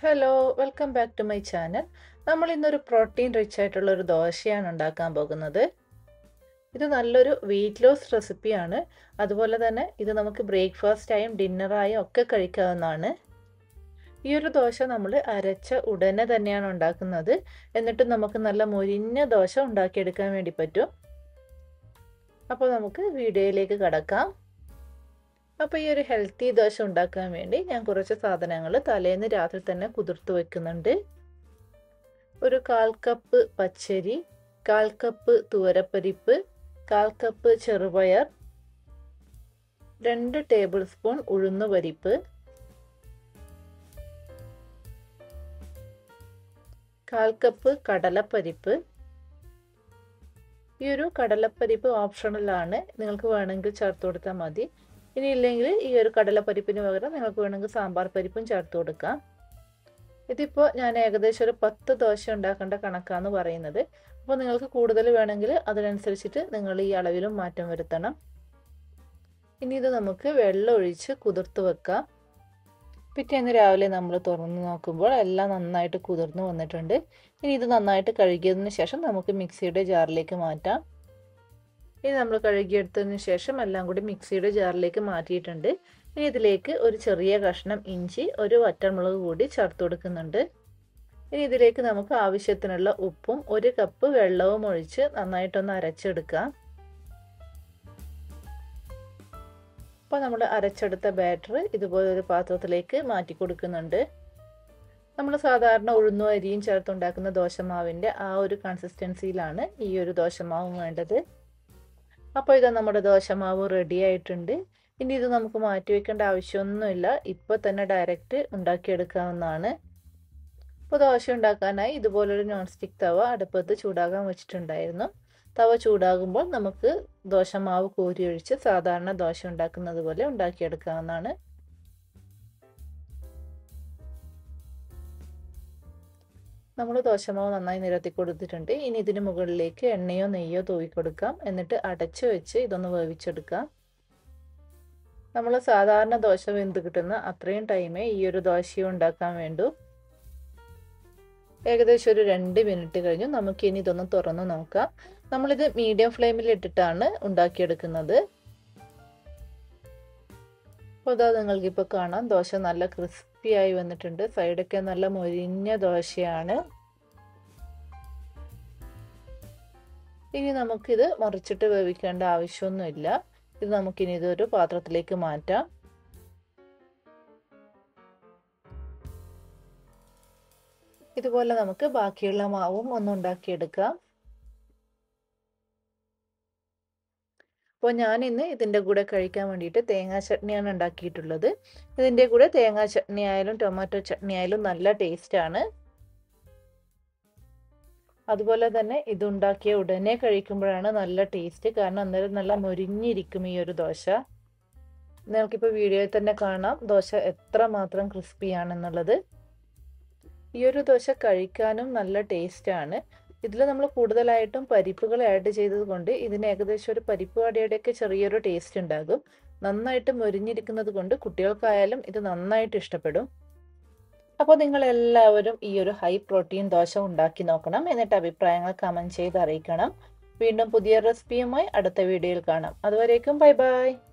hello welcome back to my channel നമ്മൾ ഇന്നൊരു protein rich ആയിട്ടുള്ള ഒരു ദോശയാണ് ഉണ്ടാക്കാൻ പോകുന്നത് ഇത് നല്ലൊരു വെയിറ്റ് ലോസ് റെസിപ്പിയാണ് അതുപോലെ തന്നെ ഇത് നമുക്ക് ബ്രേക്ക്ഫാസ്റ്റായും ഡിന്നറായും ഒക്കെ കഴിക്കാവുന്നതാണ് ഈ ഒരു ദോശ നമ്മൾ അരച്ച ഉടനെ തന്നെയാണ് ഉണ്ടാക്കുന്നത് എന്നിട്ട് നമുക്ക് നല്ല മൊരിഞ്ഞ ദോശ ഉണ്ടാക്കിയെടുക്കാൻ വേണ്ടി പറ്റും അപ്പോൾ നമുക്ക് വീഡിയോയിലേക്ക് കടക്കാം അപ്പോൾ ഈ ഒരു ഹെൽത്തി ദോശ ഉണ്ടാക്കാൻ വേണ്ടി ഞാൻ കുറച്ച് സാധനങ്ങൾ തലേന്ന് രാത്രി തന്നെ കുതിർത്ത് വെക്കുന്നുണ്ട് ഒരു കാൽ കപ്പ് പച്ചരി കാൽ കപ്പ് തുവരപ്പരിപ്പ് കാൽ കപ്പ് ചെറുപയർ രണ്ട് ടേബിൾ സ്പൂൺ ഉഴുന്ന് പരിപ്പ് കാൽ കപ്പ് കടലപ്പരിപ്പ് ഈ ഒരു കടലപ്പരിപ്പ് ഓപ്ഷണലാണ് നിങ്ങൾക്ക് വേണമെങ്കിൽ ചേർത്ത് കൊടുത്താൽ മതി ഇനി ഇല്ലെങ്കിൽ ഈ ഒരു കടലപ്പരിപ്പിന് പകരം നിങ്ങൾക്ക് വേണമെങ്കിൽ സാമ്പാർ പരിപ്പും ചേർത്ത് കൊടുക്കാം ഇതിപ്പോൾ ഞാൻ ഏകദേശം ഒരു പത്ത് ദോശ ഉണ്ടാക്കേണ്ട കണക്കാന്ന് പറയുന്നത് അപ്പോൾ നിങ്ങൾക്ക് കൂടുതൽ വേണമെങ്കിൽ അതിനനുസരിച്ചിട്ട് നിങ്ങൾ ഈ അളവിലും മാറ്റം വരുത്തണം ഇനി ഇത് നമുക്ക് വെള്ളം ഒഴിച്ച് കുതിർത്ത് വെക്കാം പിറ്റേന്ന് രാവിലെ നമ്മൾ തുറന്ന് നോക്കുമ്പോൾ എല്ലാം നന്നായിട്ട് കുതിർന്ന് വന്നിട്ടുണ്ട് ഇനി ഇത് നന്നായിട്ട് കഴുകിയതിന് ശേഷം നമുക്ക് മിക്സിയുടെ ജാറിലേക്ക് മാറ്റാം ഇനി നമ്മൾ കഴുകിയെടുത്തതിന് ശേഷം എല്ലാം കൂടി മിക്സിയുടെ ജാറിലേക്ക് മാറ്റിയിട്ടുണ്ട് ഇനി ഇതിലേക്ക് ഒരു ചെറിയ കഷ്ണം ഇഞ്ചി ഒരു വറ്റൽമുളക് കൂടി ചേർത്ത് കൊടുക്കുന്നുണ്ട് ഇനി ഇതിലേക്ക് നമുക്ക് ആവശ്യത്തിനുള്ള ഉപ്പും ഒരു കപ്പ് വെള്ളവും ഒഴിച്ച് നന്നായിട്ടൊന്ന് അരച്ചെടുക്കാം അപ്പോൾ നമ്മൾ അരച്ചെടുത്ത ബാറ്റർ ഇതുപോലെ ഒരു പാത്രത്തിലേക്ക് മാറ്റി കൊടുക്കുന്നുണ്ട് നമ്മൾ സാധാരണ ഉഴുന്നും അരിയും ചേർത്തുണ്ടാക്കുന്ന ദോശമാവിൻ്റെ ആ ഒരു കൺസിസ്റ്റൻസിയിലാണ് ഈ ഒരു ദോശമാവും വേണ്ടത് അപ്പോൾ ഇത് നമ്മുടെ ദോശമാവ് റെഡി ആയിട്ടുണ്ട് ഇനി ഇത് നമുക്ക് മാറ്റി വെക്കേണ്ട ആവശ്യമൊന്നുമില്ല ഇപ്പോൾ തന്നെ ഡയറക്റ്റ് ഉണ്ടാക്കിയെടുക്കാവുന്നതാണ് ഇപ്പോൾ ദോശ ഉണ്ടാക്കാനായി ഇതുപോലൊരു നോൺ സ്റ്റിക്ക് തവ അടുപ്പത്ത് ചൂടാകാൻ വെച്ചിട്ടുണ്ടായിരുന്നു തവ ചൂടാകുമ്പോൾ നമുക്ക് ദോശമാവ് കോരി ഒഴിച്ച് സാധാരണ ദോശ ഉണ്ടാക്കുന്നത് പോലെ ഉണ്ടാക്കിയെടുക്കാവുന്നതാണ് നമ്മൾ ദോശമാവ് നന്നായി നിരത്തി കൊടുത്തിട്ടുണ്ട് ഇനി ഇതിന് മുകളിലേക്ക് എണ്ണയോ നെയ്യോ തൂവി കൊടുക്കാം എന്നിട്ട് അടച്ചു വെച്ച് ഇതൊന്ന് വേവിച്ചെടുക്കാം നമ്മൾ സാധാരണ ദോശ വെന്ത് കിട്ടുന്ന അത്രയും ടൈമേ ഈ ഒരു ദോശയും ഉണ്ടാക്കാൻ വേണ്ടൂ ഏകദേശം ഒരു രണ്ട് മിനിറ്റ് കഴിഞ്ഞു നമുക്ക് ഇനി ഇതൊന്ന് തുറന്ന് നോക്കാം നമ്മളിത് മീഡിയം ഫ്ലെയിമിൽ ഇട്ടിട്ടാണ് ഉണ്ടാക്കിയെടുക്കുന്നത് അപ്പോൾ അതാ നിങ്ങൾക്കിപ്പോൾ കാണാം ദോശ നല്ല ക്രിസ്പി ആയി വന്നിട്ടുണ്ട് സൈഡൊക്കെ നല്ല മൊരിഞ്ഞ ദോശയാണ് ഇനി നമുക്കിത് മറിച്ചിട്ട് വേവിക്കേണ്ട ആവശ്യമൊന്നുമില്ല ഇത് നമുക്കിനി ഇതൊരു പാത്രത്തിലേക്ക് മാറ്റാം ഇതുപോലെ നമുക്ക് ബാക്കിയുള്ള മാവും ഒന്ന് ഉണ്ടാക്കിയെടുക്കാം അപ്പോൾ ഞാൻ ഇന്ന് ഇതിൻ്റെ കൂടെ കഴിക്കാൻ വേണ്ടിയിട്ട് തേങ്ങാ ചട്നിയാണ് ഉണ്ടാക്കിയിട്ടുള്ളത് ഇതിൻ്റെ കൂടെ തേങ്ങാ ചട്നി ആയാലും ടൊമാറ്റോ ചട്നി ആയാലും നല്ല ടേസ്റ്റാണ് അതുപോലെ തന്നെ ഇതുണ്ടാക്കിയ ഉടനെ കഴിക്കുമ്പോഴാണ് നല്ല ടേസ്റ്റ് കാരണം അന്നേരം നല്ല മൊരിഞ്ഞിരിക്കും ഈ ഒരു ദോശ നിങ്ങൾക്കിപ്പോൾ വീഡിയോയിൽ തന്നെ കാണാം ദോശ എത്ര മാത്രം ക്രിസ്പിയാണെന്നുള്ളത് ഈ ഒരു ദോശ കഴിക്കാനും നല്ല ടേസ്റ്റാണ് ഇതിൽ നമ്മൾ കൂടുതലായിട്ടും പരിപ്പുകൾ ആഡ് ചെയ്തത് കൊണ്ട് ഇതിന് ഏകദേശം ഒരു പരിപ്പ് വടയുടെയൊക്കെ ചെറിയൊരു ടേസ്റ്റ് ഉണ്ടാകും നന്നായിട്ട് മൊരിഞ്ഞിരിക്കുന്നത് കൊണ്ട് കുട്ടികൾക്കായാലും ഇത് നന്നായിട്ട് ഇഷ്ടപ്പെടും അപ്പോൾ നിങ്ങൾ എല്ലാവരും ഈ ഒരു ഹൈ പ്രോട്ടീൻ ദോശ ഉണ്ടാക്കി നോക്കണം എന്നിട്ട് അഭിപ്രായങ്ങൾ കമൻറ്റ് ചെയ്ത് അറിയിക്കണം വീണ്ടും പുതിയ റെസിപ്പിയുമായി അടുത്ത വീഡിയോയിൽ കാണാം അതുവരേക്കും ബൈ ബൈ